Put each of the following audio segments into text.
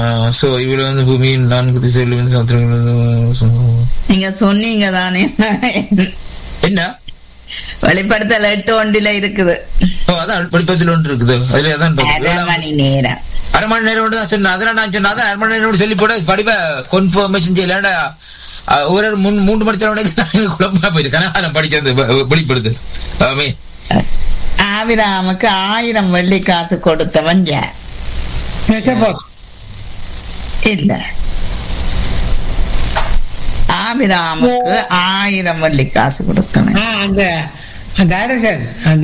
So இவர் வந்து பூமியின் நான்கு திசையில் சமுத்திரங்கள் நீங்க சொன்னீங்க தானே என்ன வெளிப்படுத்தல் எட்டு ஒன்றில இருக்குது ஓ அதான் படிப்பத்தில் ஒன்று இருக்குது அதுல அதான் அரை இருக்குது. மணி நேரம் அரை மணி நேரம் தான் சொன்னேன் அதெல்லாம் நான் சொன்னேன் அதான் அரை மணி நேரம் சொல்லி போட படிப்ப கன்ஃபர்மேஷன் செய்யலாண்டா ஒரு ஒரு மூணு மூன்று மணி நேரம் குழப்பமா போயிருக்கேன் நான் படிச்சது வெளிப்படுது ஆமே ஆபிராமுக்கு ஆயிரம் வெள்ளி காசு கொடுத்தவன் யார் மெசபோத் இல்ல ஆபிராமுக்கு ஆயிரம் வெள்ளி காசு கொடுத்தவன் ஆ, அந்த அந்த அரசன் அந்த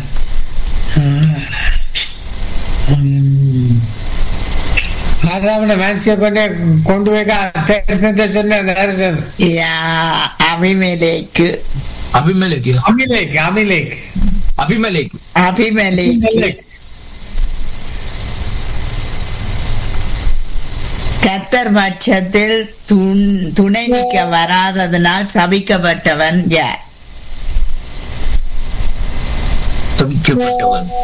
ஆதாமோட மனசிய கொண்டு கொண்டு வைக்க தரிசனத்தை சொன்ன அந்த அரசன் யா, அபிமெலேக்கு அபிமலேக்கு அமிலேக் அமிலேக் அபிமலேக்கு அபிமெலேக்கு கத்தர் பட்சத்தில் துண்- துணை நிற்க வராததனால் சபிக்கப்பட்டவன் யார் தவிக்கப்பட்டவன்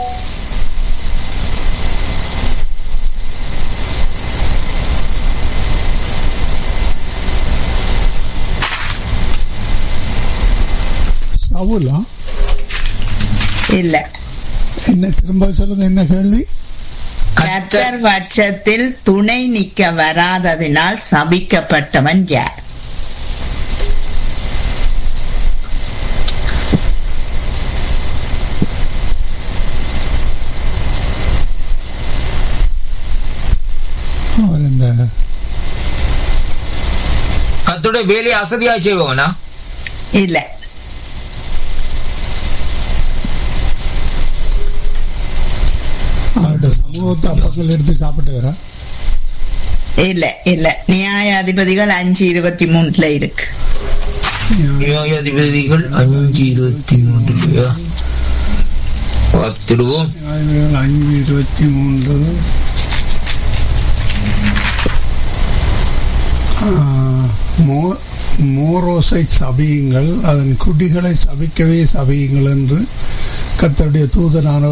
சவுலா இல்ல என்ன திரும்ப சொல்லுங்க என்ன கேள்வி கத்தர் பட்சத்தில் துணை நிற்க வராததினால் சபிக்கப்பட்டவன் யார் அவர் இந்த கத்துடைய வேலையை அசதியா செய்வோனா இல்ல அவருடைய சமூகத்தை அப்பங்கள் எடுத்து சாப்பிட்டுக்கிறா இல்ல இல்ல நியாயாதிபதிகள் அஞ்சு இருபத்தி மூணுல இருக்கு நியாயாதிபதிகள் அஞ்சு இருபத்தி மூன்று பார்த்துடுவோம் நியாயங்கள் அஞ்சு இருபத்தி மூன்று ஆ, மோ- மோரோசை சபியுங்கள் அதன் குடிகளை சபிக்கவே சபியுங்கள் என்று கத்தருடைய தூதனானவர்